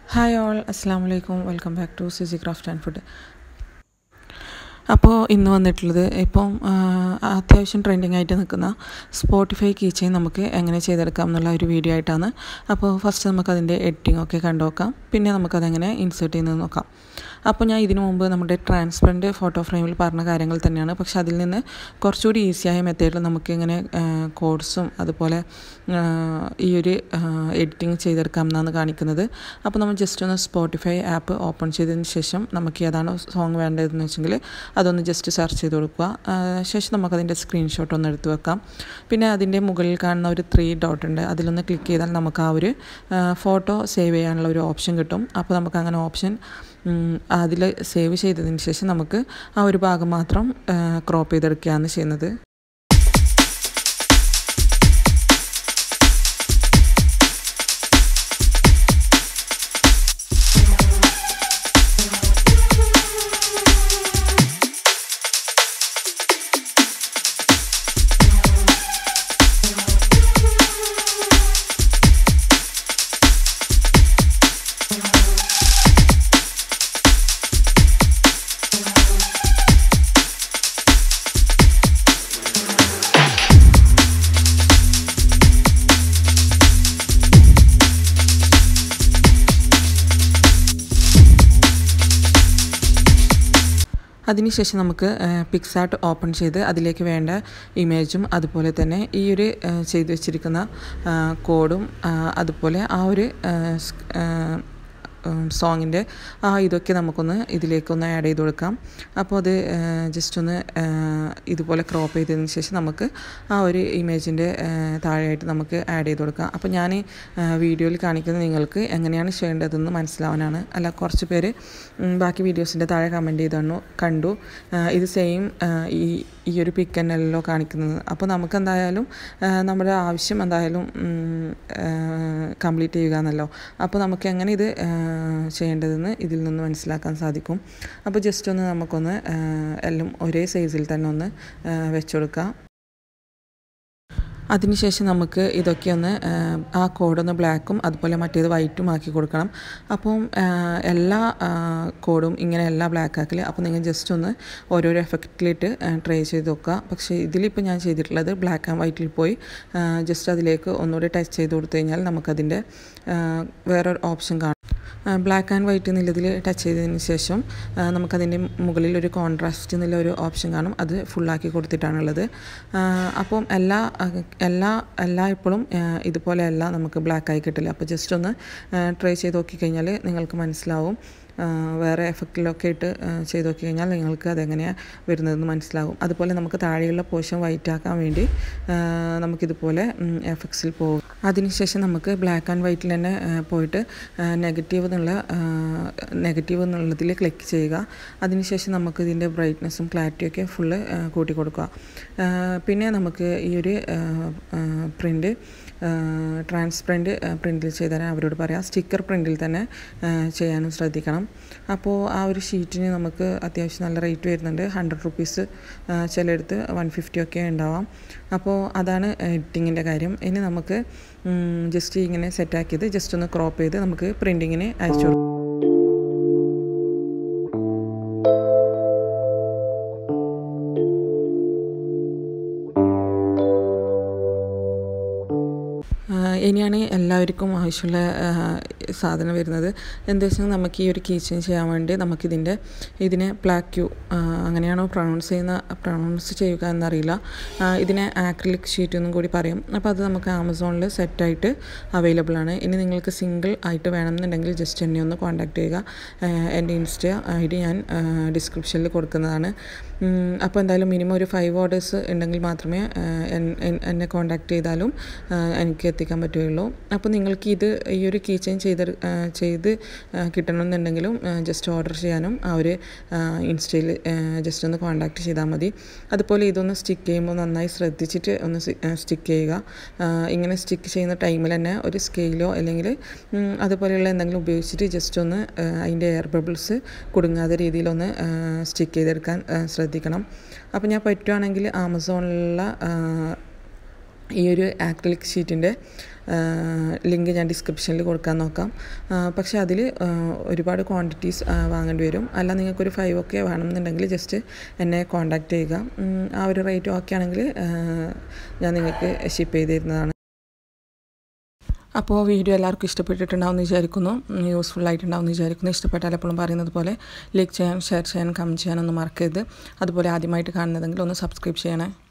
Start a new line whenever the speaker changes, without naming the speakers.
hi all അസ്സാം വലൈക്കും welcome back to CC craft and food അപ്പോൾ ഇന്ന് വന്നിട്ടുള്ളത് ഇപ്പം ആ, അത്യാവശ്യം ട്രെൻഡിങ് ആയിട്ട് നിൽക്കുന്ന സ്പോട്ടിഫൈ കീ ചെയിൻ നമുക്ക് എങ്ങനെ ചെയ്തെടുക്കാം എന്നുള്ള ഒരു വീഡിയോ ആയിട്ടാണ് അപ്പോൾ ഫസ്റ്റ് നമുക്കതിൻ്റെ എഡിറ്റിംഗ് ഒക്കെ കണ്ടു നോക്കാം പിന്നെ നമുക്കതെങ്ങനെ ഇൻസേർട്ട് ചെയ്യുന്നത് നോക്കാം അപ്പോൾ ഞാൻ ഇതിനു മുമ്പ് നമ്മുടെ ട്രാൻസ്പെറൻറ്റ് ഫോട്ടോ ഫ്രെയിമിൽ പറഞ്ഞ കാര്യങ്ങൾ തന്നെയാണ് പക്ഷെ അതിൽ നിന്ന് കുറച്ചുകൂടി ഈസിയായ മെത്തേഡിൽ നമുക്ക് ഇങ്ങനെ കോഡ്സും അതുപോലെ ആ, ഈ ഒരു എഡിറ്റിംഗ് ചെയ്തെടുക്കാം എന്നാണ് കാണിക്കുന്നത് അപ്പോൾ നമ്മൾ ജസ്റ്റ് ഒന്ന് സ്പോട്ടിഫൈ ആപ്പ് ഓപ്പൺ ചെയ്തതിന് ശേഷം നമുക്ക് ഏതാണ് സോങ് വേണ്ടതെന്ന് വെച്ചെങ്കിൽ അതൊന്ന് ജസ്റ്റ് സെർച്ച് ചെയ്ത് കൊടുക്കുക ആ, ശേഷം നമുക്കതിൻ്റെ സ്ക്രീൻഷോട്ട് ഒന്ന് എടുത്ത് വെക്കാം പിന്നെ അതിൻ്റെ മുകളിൽ കാണുന്ന ഒരു ത്രീ ഡോട്ട് ഉണ്ട് അതിലൊന്ന് ക്ലിക്ക് ചെയ്താൽ നമുക്ക് ആ ഒരു ഫോട്ടോ സേവ് ചെയ്യാനുള്ള ഒരു ഓപ്ഷൻ കിട്ടും അപ്പോൾ നമുക്ക് അങ്ങനെ ഓപ്ഷൻ അതിൽ സേവ് ചെയ്തതിന് ശേഷം നമുക്ക് ആ ഒരു ഭാഗം മാത്രം ക്രോപ്പ് ചെയ്തെടുക്കുകയാണ് ചെയ്യുന്നത് അതിനുശേഷം നമുക്ക് പിക്സാർട്ട് ഓപ്പൺ ചെയ്ത് അതിലേക്ക് വേണ്ട ഇമേജും അതുപോലെ തന്നെ ഈ ഒരു ആ, ചെയ്തു വെച്ചിരിക്കുന്ന ആ, കോഡും ആ, അതുപോലെ ആ ഒരു സോങ്ങിൻ്റെ ആ ഇതൊക്കെ നമുക്കൊന്ന് ഇതിലേക്കൊന്ന് ആഡ് ചെയ്ത് കൊടുക്കാം അപ്പോൾ അത് ജസ്റ്റ് ഒന്ന് ആ, ഇതുപോലെ ക്രോപ്പ് ചെയ്തതിന് ശേഷം നമുക്ക് ആ ഒരു ഇമേജിൻ്റെ താഴെയായിട്ട് നമുക്ക് ആഡ് ചെയ്ത് കൊടുക്കാം അപ്പോൾ ഞാൻ വീഡിയോയിൽ കാണിക്കുന്നത് നിങ്ങൾക്ക് എങ്ങനെയാണ് ചെയ്യേണ്ടതെന്ന് മനസ്സിലാവാനാണ് അല്ല കുറച്ച് പേര് ഉം, ബാക്കി വീഡിയോസിൻ്റെ താഴെ കമൻറ്റ് ചെയ്തു കണ്ടു ആ, ഇത് സെയിം ഈ ഈ ഒരു പിക്ക് തന്നെയല്ലോ കാണിക്കുന്നത് അപ്പോൾ നമുക്ക് എന്തായാലും ആ, നമ്മുടെ ആവശ്യം എന്തായാലും കംപ്ലീറ്റ് ചെയ്യുക എന്നല്ലോ അപ്പോൾ നമുക്ക് എങ്ങനെ ഇത് ആ, ചെയ്യേണ്ടതെന്ന് ഇതിൽ നിന്ന് മനസ്സിലാക്കാൻ സാധിക്കും അപ്പോൾ ജസ്റ്റ് ഒന്ന് നമുക്കൊന്ന് ആ, എല്ലാം ഒരേ സൈസിൽ തന്നെ ഒന്ന് ആ, വെച്ച് കൊടുക്കാം അതിനുശേഷം നമുക്ക് ഇതൊക്കെ ഒന്ന് ആ, ആ കോഡൊന്ന് ബ്ലാക്കും അതുപോലെ മറ്റേത് വൈറ്റും ആക്കി കൊടുക്കണം അപ്പം ആ, എല്ലാ ആ, കോഡും ഇങ്ങനെ എല്ലാ ബ്ലാക്ക് ആക്കില്ല അപ്പോൾ നിങ്ങൾ ജസ്റ്റ് ഒന്ന് ഓരോരോ എഫക്റ്റിലിട്ട് ട്രൈ ചെയ്ത് നോക്കുക പക്ഷേ ഇതിലിപ്പോൾ ഞാൻ ചെയ്തിട്ടുള്ളത് ബ്ലാക്ക് ആൻഡ് വൈറ്റിൽ പോയി ജസ്റ്റ് അതിലേക്ക് ഒന്നുകൂടി ടച്ച് ചെയ്ത് കൊടുത്തു കഴിഞ്ഞാൽ നമുക്കതിൻ്റെ ആ, വേറൊരു ഓപ്ഷൻ കാണാം ബ്ലാക്ക് ആൻഡ് വൈറ്റ് എന്നുള്ളതിൽ ടച്ച് ചെയ്തതിന് ശേഷം ആ, നമുക്കതിൻ്റെ മുകളിൽ ഒരു കോൺട്രാസ്റ്റ് എന്നുള്ള ഒരു ഓപ്ഷൻ കാണും അത് ഫുള്ളാക്കി കൊടുത്തിട്ടാണുള്ളത് ആ, അപ്പം എല്ലാ ആ, എല്ലാ എല്ലാ ഇപ്പോഴും ആ, ഇതുപോലെയല്ല നമുക്ക് ബ്ലാക്ക് ആയി കിട്ടില്ല അപ്പോൾ ജസ്റ്റ് ഒന്ന് ട്രൈ ചെയ്ത് നോക്കിക്കഴിഞ്ഞാൽ നിങ്ങൾക്ക് മനസ്സിലാവും ആ, വേറെ എഫക്റ്റിലൊക്കെ ഇട്ട് ആ, ചെയ്ത് നോക്കി കഴിഞ്ഞാൽ നിങ്ങൾക്ക് അതെങ്ങനെയാണ് വരുന്നതെന്ന് മനസ്സിലാകും അതുപോലെ നമുക്ക് താഴെയുള്ള പോർഷൻ വൈറ്റ് ആക്കാൻ വേണ്ടി ആ, നമുക്കിതുപോലെ എഫക്ട്സിൽ പോകും അതിനുശേഷം നമുക്ക് ബ്ലാക്ക് ആൻഡ് വൈറ്റിൽ തന്നെ ആ, പോയിട്ട് നെഗറ്റീവ് എന്നുള്ള നെഗറ്റീവ് എന്നുള്ളതിൽ ക്ലിക്ക് ചെയ്യുക അതിനുശേഷം നമുക്ക് ഇതിൻ്റെ ബ്രൈറ്റ്നസ്സും ക്ലാരിറ്റിയൊക്കെ ഫുള്ള് കൂട്ടി കൊടുക്കുക ആ, പിന്നെ നമുക്ക് ഈ ഒരു പ്രിൻ്റ് ട്രാൻസ്പെറൻറ്റ് പ്രിൻറ്റിൽ ചെയ്ത് തരാൻ അവരോട് പറയാം സ്റ്റിക്കർ പ്രിൻറ്റിൽ തന്നെ ആ, ചെയ്യാനും ശ്രദ്ധിക്കണം അപ്പോൾ ആ ഒരു ഷീറ്റിന് നമുക്ക് അത്യാവശ്യം നല്ല റേറ്റ് വരുന്നുണ്ട് ഹൺഡ്രഡ് റുപ്പീസ് ചിലയിടത്ത് വൺ ഫിഫ്റ്റി ഒക്കെ ഉണ്ടാവാം അപ്പോൾ അതാണ് എഡിറ്റിങ്ങിൻ്റെ കാര്യം ഇനി നമുക്ക് ജസ്റ്റ് ഇങ്ങനെ സെറ്റാക്കിയത് ജസ്റ്റ് ഒന്ന് ക്രോപ്പ് ചെയ്ത് നമുക്ക് പ്രിൻറ്റിങ്ങിന് അയച്ചു കൊടുക്കാം ആഹ് ഇനിയാണ് എല്ലാവർക്കും ആവശ്യമുള്ള ആഹ് സാധനം വരുന്നത് എന്താ വെച്ചാൽ നമുക്ക് ഈ ഒരു കീച്ചൻ ചെയ്യാൻ വേണ്ടി നമുക്കിതിൻ്റെ ഇതിനെ പ്ലാക്യു അങ്ങനെയാണോ പ്രൊണൗൺസ് ചെയ്യുന്ന പ്രൊണൗൺസ് ചെയ്യുക എന്നറിയില്ല ആഹ് ഇതിനെ ആക്രിലിക് ഷീറ്റ് എന്നും കൂടി പറയും അപ്പോൾ അത് നമുക്ക് ആമസോണിൽ സെറ്റായിട്ട് അവൈലബിൾ ആണ് ഇനി നിങ്ങൾക്ക് സിംഗിൾ ആയിട്ട് വേണമെന്നുണ്ടെങ്കിൽ ജസ്റ്റ് എന്നെ ഒന്ന് കോൺടാക്ട് ചെയ്യുക ആഹ് എൻ്റെ ഇൻസ്റ്റ ഐ ഡി ഞാൻ ഡിസ്ക്രിപ്ഷനിൽ കൊടുക്കുന്നതാണ് ഉം, അപ്പോൾ എന്തായാലും മിനിമം ഒരു ഫൈവ് ഓർഡേഴ്സ് ഉണ്ടെങ്കിൽ മാത്രമേ ആഹ് എൻ- എൻ- എന്നെ കോൺടാക്ട് ചെയ്താലും ആഹ് എനിക്ക് എത്തിക്കാൻ പറ്റുകയുള്ളൂ അപ്പോൾ നിങ്ങൾക്ക് ഇത് ഈ ഒരു കീ ചെയിൻ ചെയ്ത് ചെയ്ത് ആഹ് കിട്ടണമെന്നുണ്ടെങ്കിലും ജസ്റ്റ് ഓർഡർ ചെയ്യാനും ആ ഒരു ഇൻസ്റ്റയിൽ ജസ്റ്റ് ഒന്ന് കോൺടാക്ട് ചെയ്താൽ മതി അതുപോലെ ഇതൊന്ന് സ്റ്റിക്ക് ചെയ്യുമ്പോൾ നന്നായി ശ്രദ്ധിച്ചിട്ട് ഒന്ന് സ്റ്റിക്ക് ചെയ്യുക ആഹ് ഇങ്ങനെ സ്റ്റിക്ക് ചെയ്യുന്ന ടൈമിൽ തന്നെ ഒരു സ്കെയിലോ അല്ലെങ്കിൽ ഉം, അതുപോലെയുള്ള എന്തെങ്കിലും ഉപയോഗിച്ചിട്ട് ജസ്റ്റ് ഒന്ന് ആഹ് അതിൻ്റെ എയർ ബബിൾസ് കുടുങ്ങാത്ത രീതിയിലൊന്ന് സ്റ്റിക്ക് ചെയ്തെടുക്കാൻ ആഹ് ശ്രദ്ധിക്കണം അപ്പോൾ ഞാൻ പറ്റുവാണെങ്കിൽ ആമസോണിലുള്ള ആഹ് ഈ ഒരു ആക്രിലിക് ഷീറ്റിൻ്റെ ലിങ്ക് ഞാൻ ഡിസ്ക്രിപ്ഷനിൽ കൊടുക്കാൻ നോക്കാം പക്ഷേ അതിൽ ഒരുപാട് ക്വാണ്ടിറ്റീസ് വാങ്ങേണ്ടി വരും അല്ല നിങ്ങൾക്കൊരു ഫൈവ് ഒക്കെ വേണമെന്നുണ്ടെങ്കിൽ ജസ്റ്റ് എന്നെ കോൺടാക്റ്റ് ചെയ്യുക ആ ഒരു റേറ്റ് ഓക്കെ ആണെങ്കിൽ ഞാൻ നിങ്ങൾക്ക് ഷിപ്പ് ചെയ്ത് തരുന്നതാണ് അപ്പോൾ വീഡിയോ എല്ലാവർക്കും ഇഷ്ടപ്പെട്ടിട്ടുണ്ടാവും എന്ന് വിചാരിക്കുന്നു യൂസ്ഫുൾ ആയിട്ടുണ്ടാവും എന്ന് വിചാരിക്കുന്നു ഇഷ്ടപ്പെട്ടാൽ എപ്പോഴും പറയുന്നത് പോലെ ലൈക്ക് ചെയ്യാൻ ഷെയർ ചെയ്യാൻ കമൻറ്റ് ചെയ്യാനൊന്നും മറക്കരുത് അതുപോലെ ആദ്യമായിട്ട് കാണുന്നതെങ്കിൽ ഒന്ന് സബ്സ്ക്രൈബ് ചെയ്യണേ